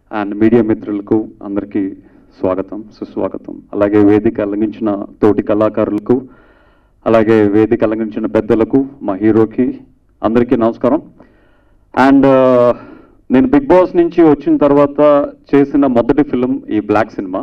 and media మిత్రులకు అందరికీ స్వాగతం సుస్వాగతం అలాగే వేదిక అలంఘించిన తోటి కళాకారులకు అలాగే వేదిక అలంఘించిన పెద్దలకు మా హీరోకి అందరికీ నమస్కారం అండ్ నేను బిగ్ బాస్ నుంచి వచ్చిన తర్వాత చేసిన మొదటి ఫిలిం ఈ బ్లాక్ సినిమా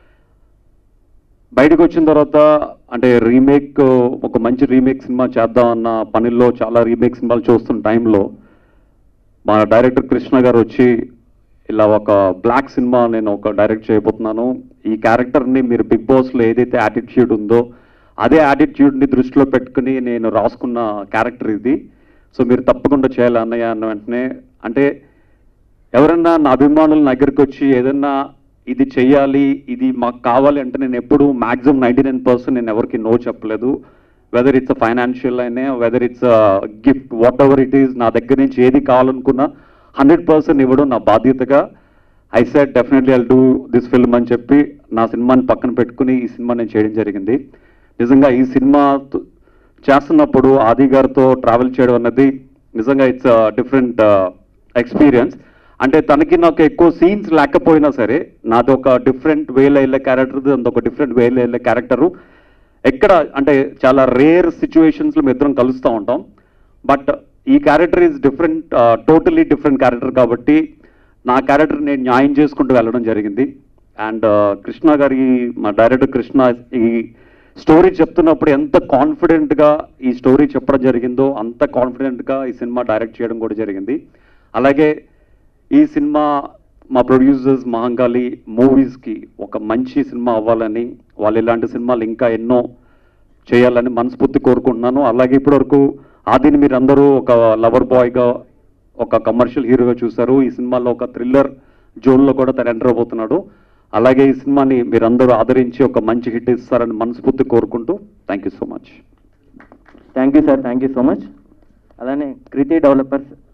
బయటకు వచ్చిన తర్వాత అంటే రీమేక్ ఒక మంచి రీమేక్ సినిమా చేద్దామన్న పనిలో చాలా రీమేక్ సినిమాలు చూస్తున్న టైంలో మా డైరెక్టర్ కృష్ణ గారు వచ్చి ఇలా ఒక బ్లాక్ సినిమా నేను ఒక డైరెక్ట్ చేయబోతున్నాను ఈ క్యారెక్టర్ని మీరు బిగ్ బాస్లో ఏదైతే యాటిట్యూడ్ ఉందో అదే యాటిట్యూడ్ని దృష్టిలో పెట్టుకుని నేను రాసుకున్న క్యారెక్టర్ ఇది సో మీరు తప్పకుండా చేయాలి అన్నయ్య అన్న వెంటనే అంటే ఎవరన్నా నా అభిమానుల దగ్గరికి వచ్చి ఏదన్నా ఇది చెయ్యాలి ఇది మాకు కావాలి అంటే నేను ఎప్పుడు మాక్సిమం నైంటీ నైన్ పర్సెంట్ నేను ఎవరికి నో చెప్పలేదు వెదర్ ఇట్స్ ఫైనాన్షియల్ అయినా whether it's gift whatever it is నా దగ్గర నుంచి ఏది కావాలనుకున్నా హండ్రెడ్ పర్సెంట్ ఇవ్వడం నా బాధ్యతగా I set definitely I do this film అని చెప్పి నా సినిమాని పక్కన పెట్టుకుని ఈ సినిమా నేను చేయడం జరిగింది నిజంగా ఈ సినిమా త- చేస్తున్నప్పుడు ఆది గారితో ట్రావెల్ చేయడం అన్నది నిజంగా ఇట్స్ డిఫరెంట్ ఎక్స్పీరియన్స్ అంటే తనకి నాకు ఎక్కువ సీన్స్ లేకపోయినా సరే నాది ఒక డిఫరెంట్ వేలో వెళ్ళే క్యారెక్టర్ అంత ఒక డిఫరెంట్ వేలో వెళ్ళే క్యారెక్టరు ఎక్కడ అంటే చాలా రేర్ సిచ్యువేషన్స్లో మేము ఇద్దరం కలుస్తూ ఉంటాం బట్ ఈ character is different totally different character కాబట్టి నా క్యారెక్టర్ నేను న్యాయం చేసుకుంటూ వెళ్ళడం జరిగింది అండ్ కృష్ణ గారి మా డైరెక్టర్ కృష్ణ ఈ స్టోరీ చెప్తున్నప్పుడు ఎంత కాన్ఫిడెంట్గా ఈ స్టోరీ చెప్పడం జరిగిందో అంత కాన్ఫిడెంట్గా ఈ సినిమా డైరెక్ట్ చేయడం కూడా జరిగింది అలాగే ఈ సినిమా మా ప్రొడ్యూసర్స్ మహంకాళి మూవీస్కి ఒక మంచి సినిమా అవ్వాలని వాళ్ళు ఇలాంటి సినిమాలు ఇంకా ఎన్నో చేయాలని మనస్ఫూర్తి కోరుకుంటున్నాను అలాగే ఇప్పటివరకు ఆదిని మీరు అందరూ ఒక లవర్ బాయ్గా ఒక కమర్షియల్ హీరోగా చూశారు ఈ సినిమాలో ఒక థ్రిల్లర్ జోన్లో కూడా తను ఎంటర్ అవబోతున్నాడు అలాగే ఈ సినిమాని మీరందరూ ఆదరించి ఒక మంచి హిట్ ఇస్తారని మనస్ఫూర్తి కోరుకుంటూ thank you so much thank you sir thank you so much అలానే కృతి డెవలపర్స్